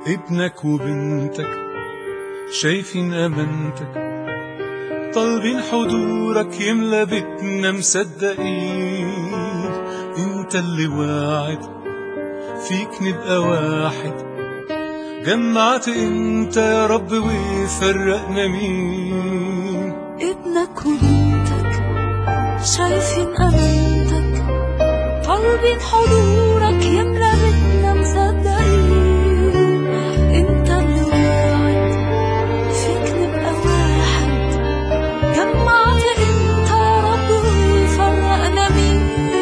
ابنك وبنتك شايفين أمانتك طالبين حضورك يملى بيتنا مصدقين انت اللي واعد فيك نبقى واحد جمعت انت يا رب وفرقنا مين ابنك وبنتك شايفين أمانتك طالبين حضورك يملى بيتنا مصدقين انت اللي واعد فيك نبقى واحد جمعت انت يا رب وفرقنا مين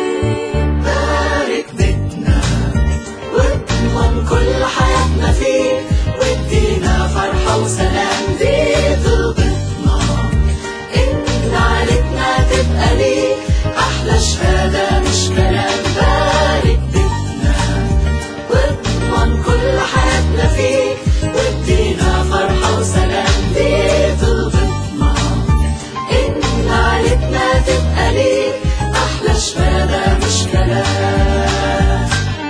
بارك بيتنا واضمن كل حياتنا فيه وادينا فرحة وسلام دي طلبتنا إن عيلتنا تبقى ليك أحلى شهادة مش كلام بارك بيتنا واضمن كل حياتنا فيك وادينا فرحة وسلام دي طلبتنا إن عيلتنا تبقى ليك أحلى شهادة مش كلام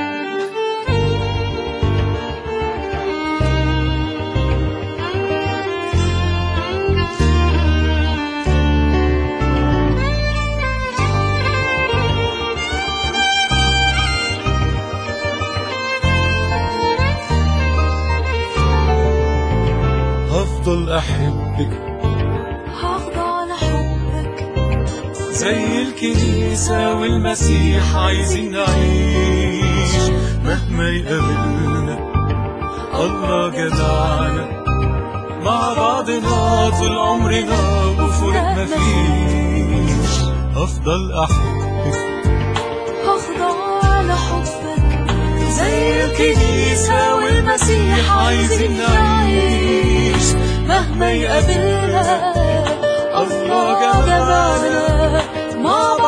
هفضل أحبك هخضع لحبك زي الكنيسة والمسيح عايزين نعيش مهما يقابلنا الله جدعنا مع بعضنا طول عمرنا وفرق مفيش أفضل أحبك هخضع لحبك زي الكنيسة والمسيح عايزين نعيش مهما يقابلنا الله جمالنا مع